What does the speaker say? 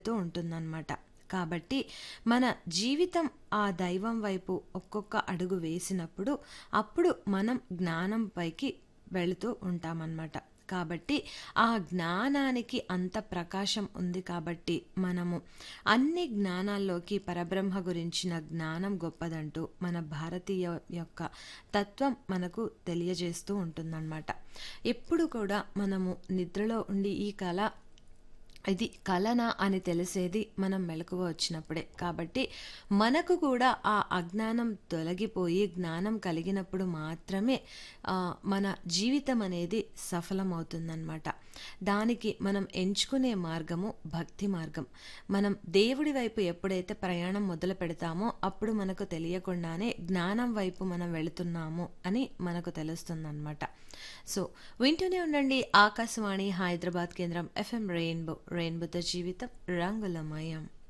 తో ఉంటుందన్నమాట. కాబట్టి మన జీవితం ఆ దైవం వైపు ఒక్కొక్క అడుగు వేసినప్పుడు, అప్పుడు మనం జ్ఞానం పైకి వెళుతూ ఉంటామనమాట. కాబట్టి ఆ జ్ఞానానికి అంత ప్రకాశం ఉంది కాబట్టి మనము అన్ని జ్ఞానాల్లోకి పరబ్రహ్మ గురించిన జ్ఞానం గొప్పదంటూ మన భారతీయ యొక్క తత్వం మనకు తెలియజేస్తూ ఉంటుందన్నమాట. ఎప్పుడు కూడా మనము నిద్రలో ఉండి ఈ కల ఇది కలనా అని తెలిసేది మనం మెలకువ వచ్చినప్పుడే. కాబట్టి మనకు కూడా ఆ అజ్ఞానం తొలగిపోయి జ్ఞానం కలిగినప్పుడు మాత్రమే ఆహ్, మన జీవితం అనేది సఫలమవుతుందనమాట. దానికి మనం ఎంచుకునే మార్గము భక్తి మార్గం. మనం దేవుడి వైపు ఎప్పుడైతే ప్రయాణం మొదలు పెడతామో అప్పుడు మనకు తెలియకుండానే జ్ఞానం వైపు మనం వెళుతున్నాము అని మనకు తెలుస్తుందనమాట. సో వింటూనే ఉండండి ఆకాశవాణి హైదరాబాద్ కేంద్రం ఎఫ్ఎం రెయిన్బో రెయిన్బోతో జీవితం రంగులమయం.